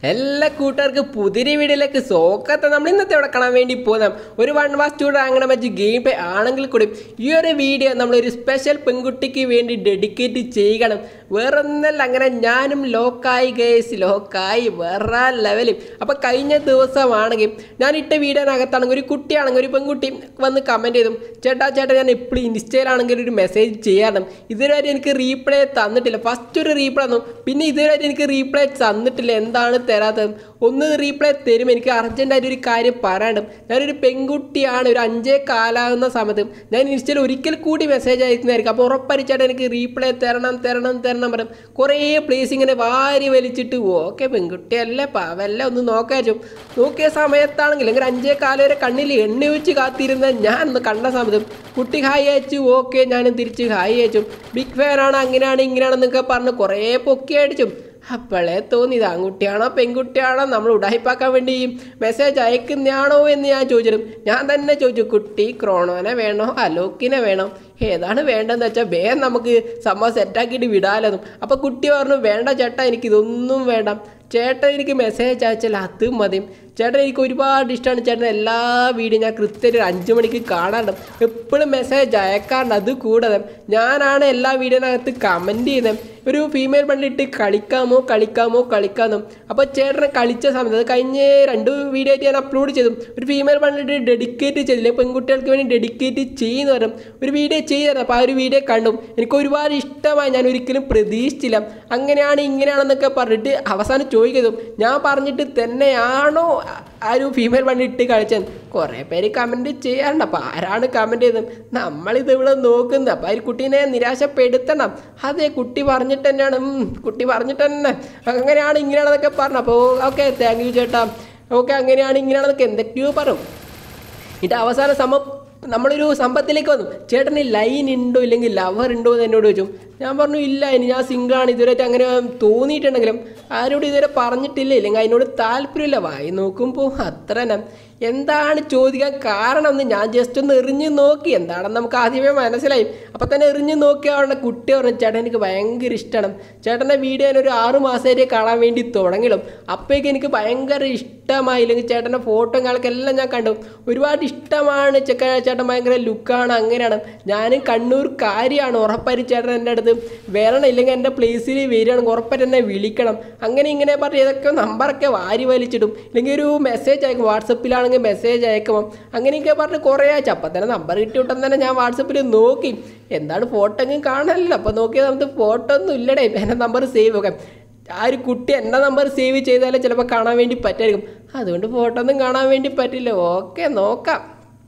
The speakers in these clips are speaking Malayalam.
എല്ലാ കൂട്ടുകാർക്ക് പുതിരി വീഡിയോയിലേക്ക് സോക്കത്തെ നമ്മൾ ഇന്നത്തെ ഇവിടെ കാണാൻ വേണ്ടി പോകുന്ന ഒരു വൺ വാസ് ടു അങ്ങനെ വെച്ച് ഗെയിം പ്ലേ ആണെങ്കിൽ കൂടി ഈ ഒരു വീഡിയോ നമ്മളൊരു സ്പെഷ്യൽ പെൺകുട്ടിക്ക് വേണ്ടി ഡെഡിക്കേറ്റ് ചെയ്യണം വേറെ ഒന്നല്ല അങ്ങനെ ഞാനും ലോക്കായി ഗേസ് ലോക്കായി വേറെ ലെവലും അപ്പോൾ കഴിഞ്ഞ ദിവസമാണെങ്കിൽ ഞാൻ ഇട്ട വീഡിയോനകത്താണെങ്കിൽ ഒരു കുട്ടിയാണെങ്കിൽ ഒരു പെൺകുട്ടി വന്ന് കമൻറ്റ് ചെയ്തു ചേട്ടാ ചേട്ടാ ഞാൻ എപ്പോഴും ഇൻസ്റ്റയിലാണെങ്കിൽ ഒരു മെസ്സേജ് ചെയ്യാറുണ്ട് ഇതുവരെ എനിക്ക് റീപ്ലൈ തന്നിട്ടില്ല ഫസ്റ്റ് ഒരു റീപ്ലൈ തന്നു പിന്നെ ഇതുവരെ എനിക്ക് റീപ്ലൈ തന്നിട്ടില്ല എന്താണ് തരാത്തത് ഒന്ന് റീപ്ലൈ തരും എനിക്ക് അർജൻറ്റായിട്ട് ഒരു കാര്യം പറയാണ്ട് ഞാനൊരു പെൺകുട്ടിയാണ് ഒരു അഞ്ചേ കാലാകുന്ന സമയത്ത് ഞാൻ ഇൻസ്റ്റയിൽ ഒരിക്കൽ കൂടി മെസ്സേജ് അയക്കുന്നതായിരിക്കും അപ്പോൾ ഉറപ്പരിച്ചായിട്ട് എനിക്ക് റീപ്ലൈ തരണം തരണം തരണം പറയും കുറേ പ്ലേസ് ഇങ്ങനെ വാരി വലിച്ചിട്ട് ഓക്കെ പെൺകുട്ടിയല്ലേ പാവല്ല ഒന്ന് നോക്കാച്ചു നോക്കിയ സമയത്താണെങ്കിൽ ഇങ്ങനെ അഞ്ചേ കാലം വരെ കണ്ണിൽ എണ്ണ ഒഴിച്ച് കാത്തിരുന്ന ഞാൻ ഒന്ന് കണ്ട സമയത്ത് കുട്ടി ഹായ് അയച്ചു ഓക്കെ ഞാനും തിരിച്ച് ഹായ് അയച്ചു ബിഗ് ഫാനാണ് അങ്ങനെയാണ് ഇങ്ങനെയാണെന്നൊക്കെ പറഞ്ഞ് കുറേ പൊക്കി അടിച്ചു അപ്പോഴേ തോന്നി ഇത് ആൺകുട്ടിയാണോ പെൺകുട്ടിയാണോ നമ്മൾ ഉടായിപ്പാക്കാൻ വേണ്ടി ഈ മെസ്സേജ് അയക്കുന്നതാണോ എന്ന് ഞാൻ ചോദിച്ചിരും ഞാൻ തന്നെ ചോദിച്ചു കുട്ടി ക്രോണോനെ വേണോ അലോക്കിനെ വേണോ ഏതാണ് വേണ്ടതെന്ന് വെച്ചാൽ വേഗം നമുക്ക് സംഭവം സെറ്റാക്കിയിട്ട് വിടാലെന്നും അപ്പോൾ കുട്ടി പറഞ്ഞു വേണ്ട ചേട്ടാ എനിക്ക് ഇതൊന്നും വേണ്ട ചേട്ടൻ എനിക്ക് മെസ്സേജ് അയച്ചാൽ അത് മതി ചേട്ടൻ എനിക്ക് ഒരുപാട് ഇഷ്ടമാണ് ചേട്ടൻ എല്ലാ വീഡിയോ ഞാൻ കൃത്യം ഒരു അഞ്ച് മണിക്ക് കാണാറുണ്ട് എപ്പോഴും മെസ്സേജ് അയക്കാറുണ്ട് അത് കൂടാതെ ഞാനാണ് എല്ലാ വീഡിയോനകത്ത് കമൻറ്റ് ചെയ്യുന്നത് ഒരു ഫീമെയിൽ പണ്ടിട്ട് കളിക്കാമോ കളിക്കാമോ കളിക്കാമോ അപ്പോൾ ചേട്ടനെ കളിച്ച സമയത്ത് അത് കഴിഞ്ഞ രണ്ട് വീഡിയോ ആയിട്ട് ഞാൻ അപ്ലോഡ് ചെയ്തു ഒരു ഫീമെയിൽ പണ്ടിട്ട് ഡെഡിക്കേറ്റ് ചെയ്തില്ല പെൺകുട്ടികൾക്ക് വേണ്ടി ഡെഡിക്കേറ്റ് ചെയ്യുന്ന പറയും ഒരു വീഡിയോ ചെയ്തായിരുന്നു അപ്പോൾ ആ ഒരു വീഡിയോ കണ്ടു എനിക്ക് ഒരുപാട് ഇഷ്ടമായി ഞാൻ ഒരിക്കലും പ്രതീക്ഷിച്ചില്ല അങ്ങനെയാണ് ഇങ്ങനെയാണെന്നൊക്കെ പറഞ്ഞിട്ട് അവസാനം ചോദിക്കുന്നു ഞാൻ പറഞ്ഞിട്ട് തന്നെയാണോ ആ ഒരു ഫീമെയിൽ പണ്ടിട്ട് കളിച്ചത് കുറേ പേര് കമൻറ്റ് ചെയ്യാറുണ്ട് അപ്പോൾ ആരാണ് കമൻറ്റ് ചെയ്തത് നമ്മളിത് ഇവിടെ നോക്കുന്നത് അപ്പോൾ ആ ഒരു കുട്ടീനെ നിരാശപ്പെടുത്തണം അതെ കുട്ടി പറഞ്ഞിട്ട് തന്നെയാണ് ഉം, കുട്ടി പറഞ്ഞിട്ട് തന്നെ അങ്ങനെയാണ് ഇങ്ങനെയാണെന്നൊക്കെ പറഞ്ഞു അപ്പോൾ ഓക്കെ താങ്ക് യു ചേട്ടാ ഓക്കെ അങ്ങനെയാണ് ഇങ്ങനെയാണെന്നൊക്കെ എന്തൊക്കെയോ പറയും എന്നിട്ട് അവസാന സമം നമ്മളൊരു സമ്പത്തിലേക്ക് വന്നു ചേട്ടന് ലൈൻ ഉണ്ടോ ഇല്ലെങ്കിൽ ലവർ ഉണ്ടോ എന്ന് എന്നോട് ചോദിച്ചു ഞാൻ പറഞ്ഞു ഇല്ല ഇനി ഞാൻ സിംഗിളാണ് ഇതുവരെയായിട്ട് അങ്ങനെ തോന്നിയിട്ടുണ്ടെങ്കിലും ആരോടും ഇതുവരെ പറഞ്ഞിട്ടില്ല ഇല്ലെങ്കിൽ അതിനോട് താല്പര്യമില്ല വായി നോക്കുമ്പോൾ അത്ര തന്നെ എന്താണ് ചോദിക്കാൻ കാരണം എന്ന് ഞാൻ ജസ്റ്റ് ഒന്ന് എറിഞ്ഞ് നോക്കി എന്താണെന്ന് നമുക്ക് ആദ്യമേ മനസ്സിലായി അപ്പോൾ തന്നെ എറിഞ്ഞ് നോക്കിയ അവളുടെ കുട്ടി പറഞ്ഞു ചേട്ടൻ എനിക്ക് ഭയങ്കര ഇഷ്ടമാണ് ചേട്ടൻ്റെ വീഡിയോ ഞാൻ ഒരു ആറ് മാസമായിട്ട് കാണാൻ വേണ്ടി തുടങ്ങിയിടും അപ്പോഴേക്ക് എനിക്ക് ഭയങ്കര ഇഷ്ടമായി ഇല്ലെങ്കിൽ ചേട്ടൻ്റെ ഫോട്ടോ കാലക്കെല്ലാം ഞാൻ കണ്ടു ഒരുപാട് ഇഷ്ടമാണ് ചെക്ക ചേട്ടൻ ഭയങ്കര ലുക്കാണ് അങ്ങനെയാണ് ഞാനും കണ്ണൂർ കാര്യമാണ് ഉറപ്പായിട്ട് ചേട്ടൻ എൻ്റെ അടുത്ത് വരണം ഇല്ലെങ്കിൽ എൻ്റെ പ്ലേസിൽ വരികയാണെങ്കിൽ ഉറപ്പായിട്ട് എന്നെ വിളിക്കണം അങ്ങനെ ഇങ്ങനെ പറഞ്ഞ് ഇതൊക്കെ നമ്പറൊക്കെ വാരി വലിച്ചിടും ഇല്ലെങ്കിൽ ഒരു മെസ്സേജ് അയക്കും വാട്സപ്പിലാണെങ്കിൽ മെസ്സേജ് അയക്കുമ്പോൾ അങ്ങനെയൊക്കെ പറഞ്ഞ് കുറേ അയച്ചു അപ്പം തന്നെ നമ്പർ കിട്ടി വിട്ടെന്ന് തന്നെ ഞാൻ വാട്സപ്പിൽ നോക്കി എന്താണ് ഫോട്ടോ എങ്കിലും കാണാനല്ലോ അപ്പോൾ നോക്കിയാൽ നമുക്ക് ഫോട്ടോ ഒന്നും ഇല്ലടേ എൻ്റെ നമ്പർ സേവ് ഒക്കെ ആ ഒരു കുട്ടി എൻ്റെ നമ്പർ സേവ് ചെയ്താലേ ചിലപ്പോൾ കാണാൻ വേണ്ടി പറ്റായിരിക്കും അതുകൊണ്ട് ഫോട്ടോ ഒന്നും കാണാൻ വേണ്ടി പറ്റില്ല ഓക്കെ നോക്കാം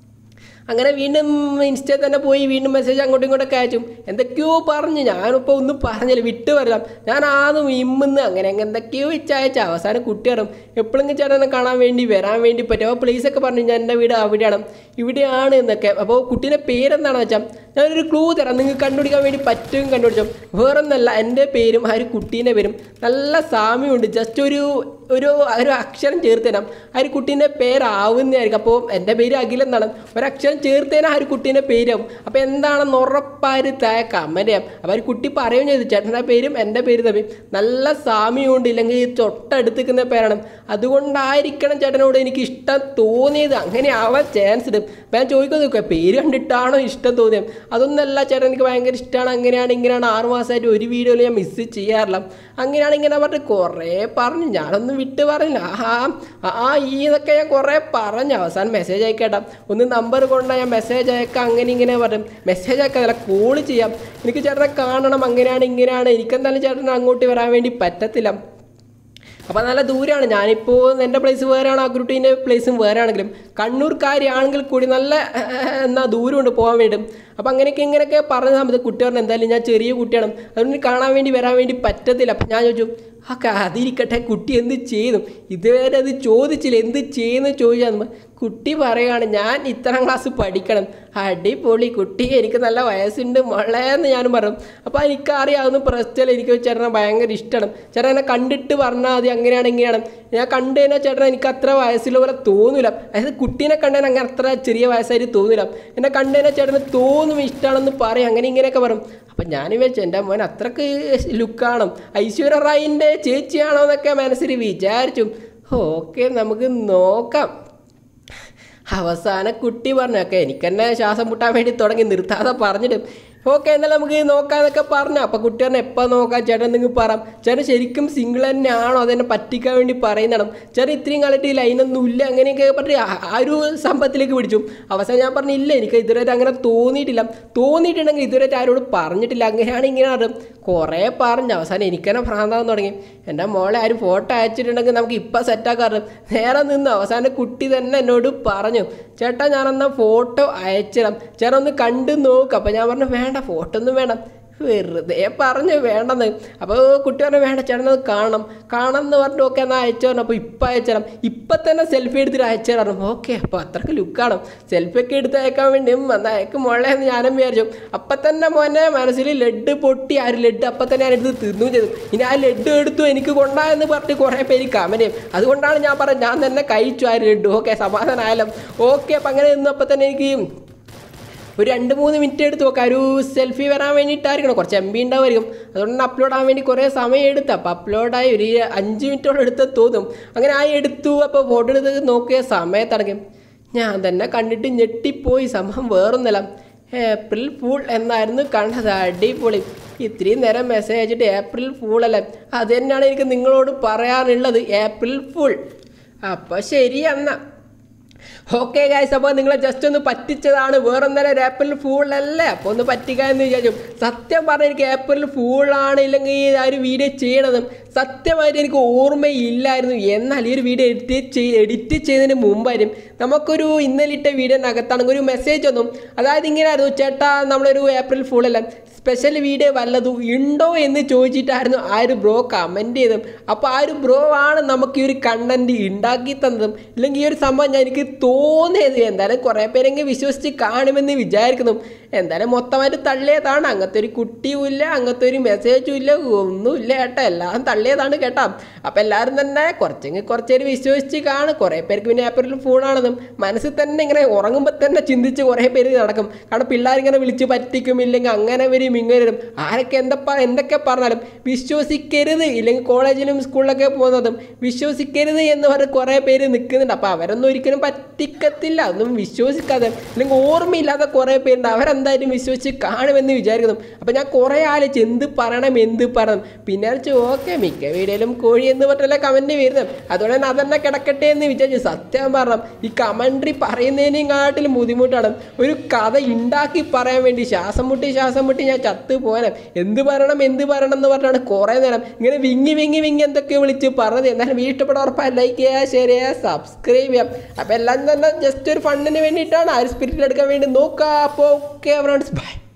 അങ്ങനെ വീണ്ടും ഇൻസ്റ്റയിൽ തന്നെ പോയി വീണ്ടും മെസ്സേജ് അങ്ങോട്ടും ഇങ്ങോട്ടൊക്കെ അയച്ചു എന്തൊക്കെയോ പറഞ്ഞു ഞാനിപ്പോൾ ഒന്നും പറഞ്ഞില്ല വിട്ട് വരാം ഞാൻ ആദ്യം ഇമ്മുന്ന് അങ്ങനെ അങ്ങ് എന്തൊക്കെയോ ഇച്ചയച്ച അവസാനം കുട്ടി പറയും എപ്പോഴെങ്കിലും ചേട്ടനെ കാണാൻ വേണ്ടി വരാൻ വേണ്ടി പറ്റും അപ്പോൾ പ്ലേസൊക്കെ പറഞ്ഞു ഞാൻ എൻ്റെ വീട് അവിടെയാണ് ഇവിടെയാണ് എന്നൊക്കെ അപ്പോൾ കുട്ടീൻ്റെ പേരെന്താണെന്ന് വെച്ചാൽ ഞാനൊരു ക്ലൂ തരാം നിങ്ങൾക്ക് കണ്ടുപിടിക്കാൻ വേണ്ടി പറ്റും കണ്ടുപിടിച്ചോ വേറൊന്നല്ല എൻ്റെ പേരും ആ ഒരു കുട്ടീൻ്റെ പേരും നല്ല സാമ്യമുണ്ട് ജസ്റ്റ് ഒരു ഒരു ഒരു അക്ഷരം ചേർത്ത് തരാം ആ ഒരു കുട്ടീൻ്റെ പേരാവുന്നതായിരിക്കും അപ്പോൾ എൻ്റെ പേര് അഖിൽ എന്നാണ് ഒരക്ഷരം ചേർത്തേനാ ആ ഒരു കുട്ടീൻ്റെ പേരാവും അപ്പോൾ എന്താണെന്ന് ഉറപ്പായൊരു താഴെ കമൻറ്റ് ചെയ്യാം അപ്പോൾ ആ ഒരു കുട്ടി പറയുകയും ചെയ്തു ചേട്ടൻ്റെ പേരും എൻ്റെ പേര് തമ്മിൽ നല്ല സാമ്യമുണ്ട് ഇല്ലെങ്കിൽ തൊട്ടടുത്ത് നിൽക്കുന്ന പേരാണ് അതുകൊണ്ടായിരിക്കണം ചേട്ടനോട് എനിക്ക് ഇഷ്ടം തോന്നിയത് അങ്ങനെ ആവാൻ ചാൻസ് ഉണ്ട് അപ്പോൾ ഞാൻ ചോദിക്കുന്നത് നോക്കുക പേര് കണ്ടിട്ടാണോ ഇഷ്ടം തോന്നിയത് അതൊന്നല്ല ചേട്ടൻ എനിക്ക് ഭയങ്കര ഇഷ്ടമാണ് അങ്ങനെയാണ് ഇങ്ങനെയാണ് ആറ് മാസമായിട്ട് ഒരു വീഡിയോയിൽ ഞാൻ മിസ് ചെയ്യാറില്ല അങ്ങനെയാണ് ഇങ്ങനെ പറഞ്ഞ് കുറേ പറഞ്ഞു ഞാനൊന്നും വിട്ട് പറഞ്ഞില്ല ആഹാ ആ ഈ ഇതൊക്കെ ഞാൻ കുറേ പറഞ്ഞു അവസാനം മെസ്സേജ് അയക്കട്ടാ ഒന്ന് നമ്പർ കൊണ്ടാൽ ഞാൻ മെസ്സേജ് അയക്കാം അങ്ങനെ ഇങ്ങനെ പറയും മെസ്സേജ് അയക്കാം അല്ല കോൾ ചെയ്യാം എനിക്ക് ചേട്ടനെ കാണണം അങ്ങനെയാണ് ഇങ്ങനെയാണ് എനിക്കെന്തായാലും ചേട്ടനെ അങ്ങോട്ട് വരാൻ വേണ്ടി പറ്റത്തില്ല അപ്പോൾ നല്ല ദൂരമാണ് ഞാനിപ്പോൾ എൻ്റെ പ്ലേസ് വേറെയാണ് ആ കുട്ടീൻ്റെ പ്ലേസും വേറെ ആണെങ്കിലും കണ്ണൂർക്കാരിയാണെങ്കിൽ കൂടി നല്ല എന്നാ ദൂരമുണ്ട് പോകാൻ വേണ്ടി അപ്പോൾ അങ്ങനെയൊക്കെ ഇങ്ങനെയൊക്കെ പറഞ്ഞ സമയത്ത് കുട്ടി പറഞ്ഞു എന്തായാലും ഞാൻ ചെറിയ കുട്ടിയാണ് അതുകൊണ്ട് കാണാൻ വേണ്ടി വരാൻ വേണ്ടി പറ്റത്തില്ല അപ്പം ഞാൻ ചോദിച്ചു ആ അതിരിക്കട്ടെ കുട്ടി എന്ത് ചെയ്തു ഇതുവരെ അത് ചോദിച്ചില്ല എന്ത് ചെയ്യുന്നു ചോദിച്ചാൽ കുട്ടി പറയുകയാണ് ഞാൻ ഇത്രാം ക്ലാസ് പഠിക്കണം അടിപൊളി കുട്ടി എനിക്ക് നല്ല വയസ്സുണ്ട് മോളേന്ന് ഞാനും പറഞ്ഞു അപ്പോൾ എനിക്കറിയാം അതൊന്നും പ്രശ്നമില്ല എനിക്ക് ചേട്ടനെ ഭയങ്കര ഇഷ്ടമാണ് ചേട്ടൻ എന്നെ കണ്ടിട്ട് പറഞ്ഞാൽ മതി അങ്ങനെയാണ് ഇങ്ങനെയാണ് ഞാൻ കണ്ടു കഴിഞ്ഞാൽ ചേട്ടൻ എനിക്ക് അത്ര വയസ്സുള്ള പോലെ തോന്നില്ല അതായത് കുട്ടീനെ കണ്ടതിന് അങ്ങനെ അത്ര ചെറിയ വയസ്സായിട്ട് തോന്നില്ല എന്നെ കണ്ടു കഴിഞ്ഞാൽ ചേട്ടന് തോന്നും കാണുമെന്നും ഇഷ്ടമാണെന്ന് പറയും അങ്ങനെ ഇങ്ങനെയൊക്കെ പറയും അപ്പം ഞാൻ വിചാരിച്ചു എൻ്റെ മോൻ അത്രക്ക് ലുക്കാണ് ഐശ്വര്യ റായിൻ്റെ ചേച്ചിയാണോ എന്നൊക്കെ മനസ്സിൽ വിചാരിച്ചു ഓക്കെ നമുക്ക് നോക്കാം അവസാന കുട്ടി പറഞ്ഞു ഒക്കെ എനിക്ക് തന്നെ ശ്വാസം മുട്ടാൻ വേണ്ടി തുടങ്ങി നിർത്താതെ പറഞ്ഞിട്ട് ഓക്കെ എന്നാൽ നമുക്ക് നോക്കാന്നൊക്കെ പറഞ്ഞു അപ്പോൾ കുട്ടി പറഞ്ഞു എപ്പോൾ നോക്കാം ചേട്ടൻ നിങ്ങൾ പറ ചേട്ടൻ ശരിക്കും സിംഗിൾ തന്നെയാണോ അതെന്നെ പറ്റിക്കാൻ വേണ്ടി പറയുന്നതാണ് ചേട്ടൻ ഇത്രയും കാലത്ത് ഈ ലൈനൊന്നും ഇല്ല അങ്ങനെയൊക്കെ പറഞ്ഞ് ആ- ആ ഒരു സംഭവത്തിലേക്ക് പിടിച്ചു അവസാനം ഞാൻ പറഞ്ഞു ഇല്ല എനിക്ക് ഇതുവരെ അങ്ങനെ തോന്നിയിട്ടില്ല തോന്നിയിട്ടുണ്ടെങ്കിൽ ഇതുവരെ ആരോട് പറഞ്ഞിട്ടില്ല അങ്ങനെയാണ് ഇങ്ങനെ അറിയും കുറേ പറഞ്ഞു അവസാനം എനിക്കെന്നെ ഭ്രാന്താന്ന് തുടങ്ങി എൻ്റെ മോളെ ആരും ഫോട്ടോ അയച്ചിട്ടുണ്ടെങ്കിൽ നമുക്ക് ഇപ്പം സെറ്റാക്കാറ് നേരെ നിന്ന് അവസാനം കുട്ടി തന്നെ എന്നോട് പറഞ്ഞു ചേട്ടാ ഞാനെന്നാ ഫോട്ടോ അയച്ചിടാം ചേട്ടാ ഒന്ന് കണ്ടു നോക്ക് അപ്പം ഞാൻ പറഞ്ഞു വേണ്ട ഫോട്ടോ ഒന്നും വേണ്ട വെറുതെ പറഞ്ഞു വേണ്ടെന്ന് അപ്പോൾ കുട്ടി പറഞ്ഞു വേണ്ട ചേട്ടനത് കാണണം കാണണം എന്ന് പറഞ്ഞു ഓക്കെ എന്നാൽ അയച്ചു പറഞ്ഞു അപ്പോൾ ഇപ്പം അയച്ചു തരാം ഇപ്പം തന്നെ സെൽഫി എടുത്തിട്ട് അയച്ചു തരണം ഓക്കെ അപ്പോൾ അത്രക്ക് ലുക്കാണ് സെൽഫി ഒക്കെ എടുത്ത് അയക്കാൻ വേണ്ടി എന്നാൽ അയക്ക് മുളയെന്ന് ഞാനും വിചാരിച്ചു അപ്പം തന്നെ മോനെ മനസ്സിൽ ലഡ് പൊട്ടി ആ ഒരു ലഡ് അപ്പം തന്നെ ഞാൻ എടുത്ത് തിന്നു ചെയ്തു ഇനി ആ ലഡ് എടുത്തു എനിക്ക് കൊണ്ടാ എന്ന് പറഞ്ഞിട്ട് കുറേ പേര് കമന്റ് ചെയ്യും അതുകൊണ്ടാണ് ഞാൻ പറഞ്ഞത് ഞാൻ തന്നെ കഴിച്ചു ആ ഒരു ലഡു ഓക്കെ സമാധാനമായാലും ഓക്കെ അപ്പം അങ്ങനെ നിന്നപ്പോൾ തന്നെ എനിക്ക് ഒരു രണ്ട് മൂന്ന് മിനിറ്റ് എടുത്ത് നോക്കാം ഒരു സെൽഫി വരാൻ വേണ്ടിയിട്ടായിരിക്കണം കുറച്ച് എം ബി ഉണ്ടാവുമായിരിക്കും അതുകൊണ്ട് അപ്ലോഡ് ആവാൻ വേണ്ടി കുറേ സമയം എടുത്തു അപ്പോൾ അപ്ലോഡായി ഒരു അഞ്ച് മിനിറ്റോളം എടുത്ത് തോന്നും അങ്ങനെ ആ എടുത്തു അപ്പോൾ ഫോട്ടോ എടുത്ത് നോക്കിയ സമയത്തടങ്ങും ഞാൻ തന്നെ കണ്ടിട്ട് ഞെട്ടിപ്പോയി സംഭവം വേറൊന്നല്ല ഏപ്രിൽ ഫൂൾ എന്നായിരുന്നു കണ്ടത് അടിപൊളി ഇത്രയും നേരം മെസ്സേജ് അയച്ചിട്ട് ഏപ്രിൽ ഫൂൾ അല്ലേ അത് തന്നെയാണ് എനിക്ക് നിങ്ങളോട് പറയാനുള്ളത് ഏപ്രിൽ ഫൂൾ അപ്പോൾ ശരി എന്നാ ഓക്കെ ഗായ്സ് അപ്പോൾ നിങ്ങളെ ജസ്റ്റ് ഒന്ന് പറ്റിച്ചതാണ് വേറൊന്നര ഒരു ഏപ്രിൽ ഫൂൾ അല്ലേ അപ്പോൾ ഒന്ന് പറ്റിക്കാമെന്ന് വിചാരിച്ചു സത്യം പറഞ്ഞാൽ എനിക്ക് ഏപ്രിൽ ഫൂളാണ് ഇല്ലെങ്കിൽ ആ ഒരു വീഡിയോ ചെയ്യണതും സത്യമായിട്ട് എനിക്ക് ഓർമ്മയില്ലായിരുന്നു എന്നാൽ ഈ ഒരു വീഡിയോ എഡിറ്റ് ചെയ്ത് എഡിറ്റ് ചെയ്തതിന് മുമ്പായിരുന്നു നമുക്കൊരു ഇന്നലെ ഇട്ട വീഡിയോനകത്താണെങ്കിൽ ഒരു മെസ്സേജ് വന്നു അതായത് ഇങ്ങനെയായിരുന്നു ചേട്ടാ നമ്മളൊരു ഏപ്രിൽ ഫൂൾ അല്ല സ്പെഷ്യൽ വീഡിയോ വല്ലതും ഉണ്ടോ എന്ന് ചോദിച്ചിട്ടായിരുന്നു ആ ഒരു ബ്രോ കമൻറ്റ് ചെയ്തതും അപ്പോൾ ആ ഒരു ബ്രോ ആണ് നമുക്ക് ഈ ഒരു കണ്ടന്റ് ഉണ്ടാക്കി തന്നതും ഇല്ലെങ്കിൽ ഈ ഒരു സംഭവം ഞാൻ എനിക്ക് തോന്നിയത് എന്തായാലും കുറേ പേരെങ്കിലും വിശ്വസിച്ച് കാണുമെന്ന് വിചാരിക്കുന്നു എന്തായാലും മൊത്തമായിട്ട് തള്ളിയതാണ് അങ്ങനത്തെ ഒരു കുട്ടിയും ഇല്ല അങ്ങനത്തെ ഒരു മെസ്സേജും ഇല്ല ഒന്നുമില്ല കേട്ടോ എല്ലാം തള്ളിയതാണ് കേട്ടോ അപ്പോൾ എല്ലാവരും തന്നെ കുറച്ചെങ്കിൽ കുറച്ചേര് വിശ്വസിച്ച് കാണും കുറേ പേർക്ക് പിന്നെ ഏപ്രിൽ ഫോണാണെന്നും മനസ്സിൽ തന്നെ ഇങ്ങനെ ഉറങ്ങുമ്പോൾ തന്നെ ചിന്തിച്ച് കുറേ പേര് നടക്കും കാരണം പിള്ളേരിങ്ങനെ വിളിച്ച് പറ്റിക്കും ഇല്ലെങ്കിൽ അങ്ങനെ വരും ഇങ്ങനെ വരും ആരൊക്കെ എന്താ എന്തൊക്കെ പറഞ്ഞാലും വിശ്വസിക്കരുത് ഇല്ലെങ്കിൽ കോളേജിലും സ്കൂളിലൊക്കെ പോകുന്നതും വിശ്വസിക്കരുത് എന്ന് പറഞ്ഞ് കുറേ പേര് നിൽക്കുന്നുണ്ട് അപ്പോൾ അവരൊന്നും ഒരിക്കലും പറ്റിക്കത്തില്ല ഒന്നും വിശ്വസിക്കാതെ അല്ലെങ്കിൽ ഓർമ്മയില്ലാത്ത കുറേ പേരുണ്ട് അവരെന്തായാലും വിശ്വസിച്ച് കാണുമെന്ന് വിചാരിക്കുന്നു അപ്പോൾ ഞാൻ കുറേ ആലോചിച്ച് എന്ത് പറയണം എന്ത് പറയണം പിന്നെ വെച്ച് ഓക്കെ മിക്ക വീഡിയോയിലും കോഴി എന്ന് പറഞ്ഞല്ലേ കമൻറ്റ് വരുന്നത് അതുകൊണ്ട് തന്നെ അതന്നെ കിടക്കട്ടെ എന്ന് വിചാരിച്ചു സത്യം പറയണം ഈ കമൻട്രി പറയുന്നതിനേയും കാട്ടിലും ബുദ്ധിമുട്ടാണ് ഒരു കഥ ഉണ്ടാക്കി പറയാൻ വേണ്ടി ശ്വാസം മുട്ടി ശ്വാസം മുട്ടി ഞാൻ ചത്ത് പോകാനും എന്ത് പറയണം എന്ത് പറയണം എന്ന് പറഞ്ഞാണ് കുറേ നേരം ഇങ്ങനെ വിങ്ങി വിങ്ങി വിങ്ങി എന്തൊക്കെ വിളിച്ച് പറഞ്ഞത് എന്നാലും വീഡിയോ ഇഷ്ടപ്പെട്ട ഉറപ്പായി ലൈക്ക് ചെയ്യുക ഷെയർ ചെയ്യുക സബ്സ്ക്രൈബ് ചെയ്യാം അപ്പോൾ എല്ലാം തന്നെ ജസ്റ്റ് ഒരു ഫണ്ടിന് വേണ്ടിയിട്ടാണ് ആ ഒരു സ്പിരിറ്റിൽ എടുക്കാൻ വേണ്ടി നോക്കുക അപ്പോൾ ഓക്കെ ഫ്രണ്ട്സ് ബൈ